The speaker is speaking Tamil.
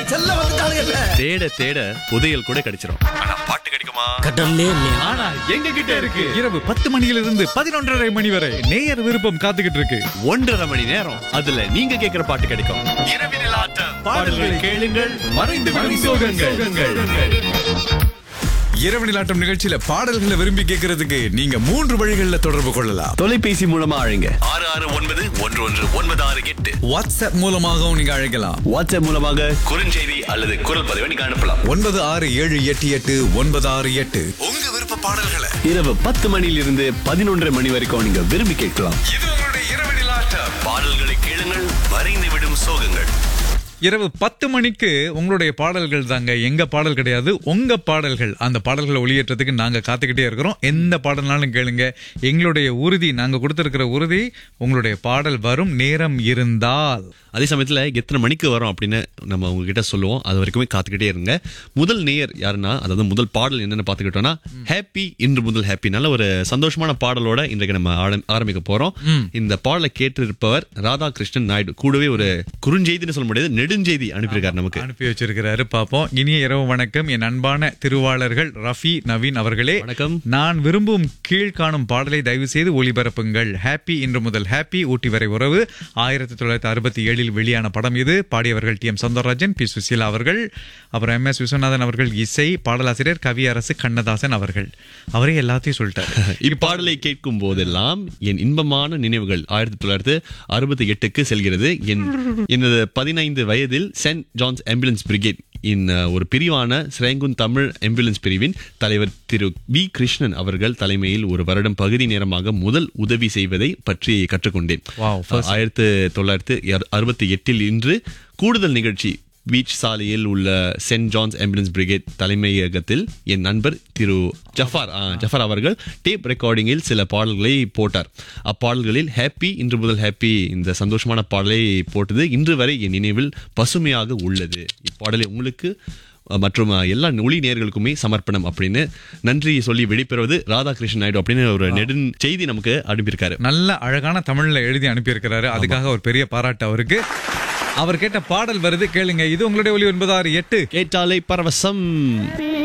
செல்ல வந்துட்டானுங்கல்ல தேட தேட புதையல் கூட கிடைச்சிரும் ஆனா பாட்டு கிடைக்குமா கடல்லே இல்லையா ஆனா எங்க கிட்ட இருக்கு இரவு பத்து மணியிலிருந்து பதினொன்றரை மணி வரை நேயர் விருப்பம் காத்துக்கிட்டு இருக்கு ஒன்றரை மணி நேரம் அதுல நீங்க கேக்குற பாட்டு கிடைக்கும் இரவினில் ஆட்டம் பாடல்களை கேளுங்கள் மறைந்து விடும் சோகங்கள் இரவு நிலாட்டம் நிகழ்ச்சியில பாடல்களை விரும்பி கேட்கறதுக்கு நீங்க மூன்று வழிகளில் தொடர்பு கொள்ளலாம் தொலைபேசி மூலமா அழைங்க ஆறு ஆறு ஒன்பது ஒன்று ஒன்று ஒன்பது ஆறு எட்டு வாட்ஸ்அப் மூலமாகவும் நீங்க அழைக்கலாம் வாட்ஸ்அப் மூலமாக குறுஞ்செய்தி அல்லது குரல் பதிவை நீங்க அனுப்பலாம் ஒன்பது ஆறு ஏழு எட்டு எட்டு ஒன்பது ஆறு எட்டு உங்க விருப்ப பாடல்களை இரவு பத்து மணியிலிருந்து பதினொன்றரை மணி வரைக்கும் நீங்க விரும்பி கேட்கலாம் இது உங்களுடைய இரவு நிலாட்டம் பாடல்களை கேளுங்கள் மறைந்து விடும் சோகங்கள் இரவு பத்து மணிக்கு உங்களுடைய பாடல்கள் தாங்க எங்க பாடல் கிடையாது உங்க பாடல்கள் அந்த பாடல்களை ஒளியேற்றத்துக்கு நாங்க காத்துக்கிட்டே இருக்கிறோம் எந்த பாடல்னாலும் கேளுங்க எங்களுடைய உறுதி நாங்க கொடுத்திருக்கிற உறுதி உங்களுடைய பாடல் வரும் நேரம் இருந்தால் அதே சமயத்துல எத்தனை மணிக்கு வரும் அப்படின்னு நம்ம உங்ககிட்ட சொல்லுவோம் அது வரைக்குமே காத்துக்கிட்டே இருங்க முதல் நேயர் யாருன்னா அதாவது முதல் பாடல் என்னன்னு பாத்துக்கிட்டோம்னா ஹாப்பி இன்று முதல் ஹாப்பி நல்ல ஒரு சந்தோஷமான பாடலோட இன்றைக்கு நம்ம ஆரம்- ஆரம்பிக்க போறோம் இந்த பாடலை கேட்டிருப்பவர் ராதாகிருஷ்ணன் நாயுடு கூடவே ஒரு குறுஞ்செய்தின்னு சொல்ல முடியாது நெடுஞ்செய்தி அனுப்பியிருக்காரு நமக்கு அனுப்பி வச்சிருக்கிறாரு பாப்போம் இனிய இரவு வணக்கம் என் அன்பான திருவாளர்கள் ரஃபி நவீன் அவர்களே வணக்கம். நான் விரும்பும் கீழ்காணும் பாடலை தயவு செய்து ஒளிபரப்புங்கள் ஹாப்பி இன்று முதல் ஹாப்பி ஊட்டி வரை உறவு ஆயிரத்தி தொள்ளாயிரத்தி அறுபத்தி ஏழில் வெளியான படம் இது பாடியவர்கள் T M Soundararajan P Susheela அவர்கள் அப்புறம் எம் எஸ் விஸ்வநாதன் அவர்கள் இசை பாடலாசிரியர் கவியரசு கண்ணதாசன் அவர்கள் அவரே எல்லாத்தையும் சொல்லிட்டாரு இப்பாடலை கேட்கும் போதெல்லாம் என் இன்பமான நினைவுகள் ஆயிரத்தி தொள்ளாயிரத்தி அறுபத்தி எட்டுக்கு செல்கிறது என் எனது பதினைந்து வயதில் சென்ட் ஜான்ஸ் ஆம்புலன்ஸ் பிரிகேட் இன் ஒரு பிரிவான சிரேங்குன் தமிழ் ஆம்புலன்ஸ் பிரிவின் தலைவர் திரு வி கிருஷ்ணன் அவர்கள் தலைமையில் ஒரு வருடம் பகுதி நேரமாக முதல் உதவி செய்வதை பற்றி கற்றுக்கொண்டேன் Wow, first- ஆயிரத்து தொள்ளாயிரத்தி அறுபத்தி எட்டில் இன்று கூடுதல் நிகழ்ச்சி பீச் சாலையில் உள்ள சென்ட் ஜான்ஸ் ஆம்புலன்ஸ் பிரிகேட் தலைமையகத்தில் என் நண்பர் திரு ஜஃபார் ஆ, ஜஃபார் அவர்கள் டேப் ரெக்கார்டிங்கில் சில பாடல்களை போட்டார் அப்பாடல்களில் ஹாப்பி இன்று முதல் ஹாப்பி இந்த சந்தோஷமான பாடலை போட்டது இன்று வரை என் நினைவில் பசுமையாக உள்ளது இப்பாடலை உங்களுக்கு அ, மற்றும் அ, எல்லா ஒளி நேர்களுக்குமே சமர்ப்பணம் அப்படின்னு நன்றி சொல்லி வெளிப்பெறுவது ராதாகிருஷ்ணன் நாயுடு அப்படின்னு ஒரு நெடுஞ் செய்தி நமக்கு அனுப்பியிருக்காரு நல்ல அழகான தமிழ்ல எழுதி அனுப்பியிருக்கிறாரு அதுக்காக ஒரு பெரிய பாராட்டு அவருக்கு அவர் கேட்ட பாடல் வருது கேளுங்க இது உங்களுடைய ஒளி ஒன்பது ஆறு எட்டு கேட்டாலே பரவசம்